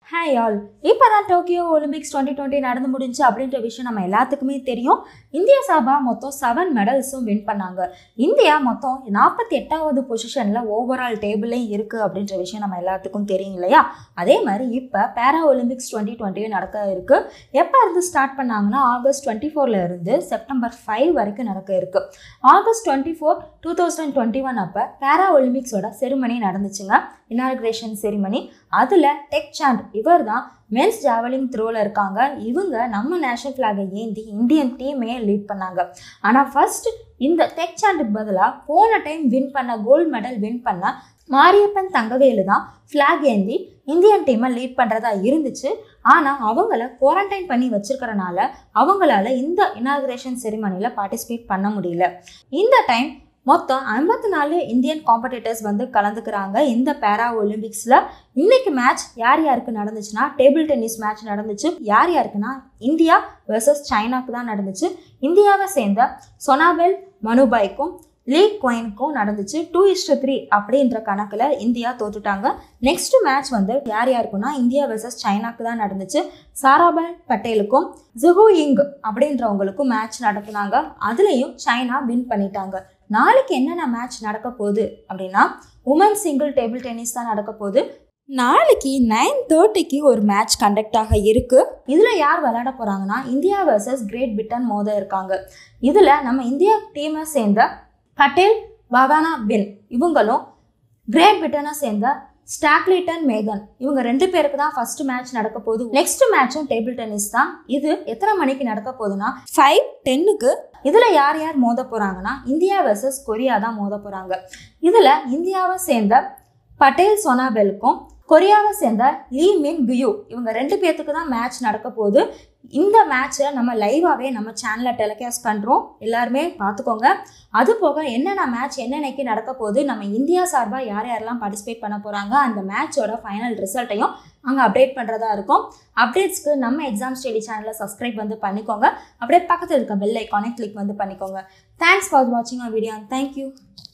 hi all இப்போ தான் Tokyo Olympics twenty twenty நடந்து முடிஞ்சு அப்படின்ற விஷயம் நம்ம எல்லாத்துக்குமே தெரியும் இந்தியா சார்பாக மொத்தம் செவன் மெடல்ஸும் வின் பண்ணாங்க இந்தியா மொத்தம் நாற்பத்தி எட்டாவது பொசிஷனில் ஓவரால் டேபிளையும் இருக்குது அப்படின்ற விஷயம் நம்ம எல்லாத்துக்கும் தெரியும் இல்லையா அதே மாதிரி இப்போ பேரா ஒலிம்பிக்ஸ் டுவெண்ட்டி டுவெண்ட்டியும் நடக்க இருக்குது எப்போ இருந்து ஸ்டார்ட் பண்ணாங்கன்னா ஆகஸ்ட் டுவெண்ட்டி ஃபோரில் இருந்து செப்டம்பர் ஃபைவ் வரைக்கும் நடக்க இருக்குது August twenty four two thousand twenty one அப்போ பேரா ஒலிம்பிக்ஸோட செரிமனி நடந்துச்சுங்க இனாகிரேஷன் செரிமனி அதில் டெக் சாண்ட் இவர் தான் மென்ஸ் ஜாவலிங் த்ரோவில் இருக்காங்க இவங்க நம்ம நேஷனல் ஃப்ளாகை ஏந்தி இந்தியன் டீமே லீட் பண்ணாங்க ஆனால் ஃபர்ஸ்ட் இந்த டெக் சாண்டுக்கு பதிலாக போன டைம் வின் பண்ண கோல்டு மெடல் வின் பண்ண மாரியப்பன் தங்கவேலு தான் ஃப்ளாக் ஏந்தி இந்தியன் டீமை லீட் பண்ணுறதா இருந்துச்சு ஆனால் அவங்கள குவாரண்டைன் பண்ணி வச்சிருக்கறனால அவங்களால இந்த இனாகிரேஷன் செரிமனியில் பார்ட்டிசிபேட் பண்ண முடியல இந்த டைம் மொத்தம் ஐம்பத்தி நாலு இந்தியன் காம்படிட்டர்ஸ் வந்து கலந்துக்கிறாங்க இந்த பேரா ஒலிம்பிக்ஸில் இன்னைக்கு மேட்ச் யார் யாருக்கு நடந்துச்சுன்னா டேபிள் டென்னிஸ் மேட்ச் நடந்துச்சு யார் யாருக்குன்னா இந்தியா வெர்சஸ் சைனாக்கு தான் நடந்துச்சு இந்தியாவை சேர்ந்த சொனாபெல் மனுபாய்க்கும் லீ குவைனுக்கும் நடந்துச்சு டூ இஸ்டு த்ரீ அப்படின்ற கணக்கில் இந்தியா தோத்துட்டாங்க நெக்ஸ்ட் மேட்ச் வந்து யார் யாருக்குன்னா இந்தியா வெர்சஸ் சைனாக்கு தான் நடந்துச்சு சாராபாய் பட்டேலுக்கும் ஜுஹு இங் அப்படின்றவங்களுக்கும் மேட்ச் நடத்துனாங்க அதுலேயும் சைனா வின் பண்ணிட்டாங்க நாளைக்கு என்னென்ன மேட்ச் நடக்க போகுது அப்படின்னா உமன் சிங்கிள் டேபிள் டென்னிஸ் தான் நடக்க போகுது நாளைக்கு நைன் தேர்ட்டிக்கு ஒரு மேட்ச் கண்டக்ட் ஆக இருக்கு இதில் யார் விளையாட போகிறாங்கன்னா இந்தியா வர்சஸ் கிரேட் பிரிட்டன் மோத இருக்காங்க இதில் நம்ம இந்தியா டீமை சேர்ந்த பட்டேல் பவானா பின் இவங்களும் கிரேட் பிரிட்டனை சேர்ந்த ஸ்டாக்லிட்டன் மேகன் இவங்க ரெண்டு பேருக்கு தான் ஃபர்ஸ்ட் மேட்ச் நடக்க போகுது நெக்ஸ்ட் மேட்சும் டேபிள் டென்னிஸ் தான் இது எத்தனை மணிக்கு நடக்க போகுதுன்னா ஃபைவ் டென்னுக்கு இதில் யார் யார் மோத போகிறாங்கன்னா இந்தியா வெர்சஸ் கொரியா தான் மோத போகிறாங்க இதில் இந்தியாவை சேர்ந்த பட்டேல் சோனாபெலுக்கும் கொரியாவை சேர்ந்த லீ மின் குயூ இவங்க ரெண்டு பேர்த்துக்கு தான் மேட்ச் நடக்க போகுது இந்த மேட்ச்சை நம்ம லைவாகவே நம்ம சேனலில் டெலிகாஸ்ட் பண்ணுறோம் எல்லாருமே பார்த்துக்கோங்க அது போக என்னென்ன மேட்ச் என்னென்னைக்கு நடக்க போகுது நம்ம இந்தியா சார்பாக யார் யாரெல்லாம் பார்ட்டிசிபேட் பண்ண போகிறாங்க அந்த மேட்சோட ஃபைனல் ரிசல்ட்டையும் அங்கே அப்டேட் பண்ணுறதா இருக்கும் அப்டேட்ஸ்க்கு நம்ம எக்ஸாம் ஸ்டடி சேனலை சப்ஸ்கிரைப் வந்து பண்ணிக்கோங்க அப்படியே பக்கத்தில் இருக்க பெல் ஐக்கானை கிளிக் வந்து பண்ணிக்கோங்க தேங்க்ஸ் ஃபார் வாட்சிங் அ வீடியோ தேங்க்யூ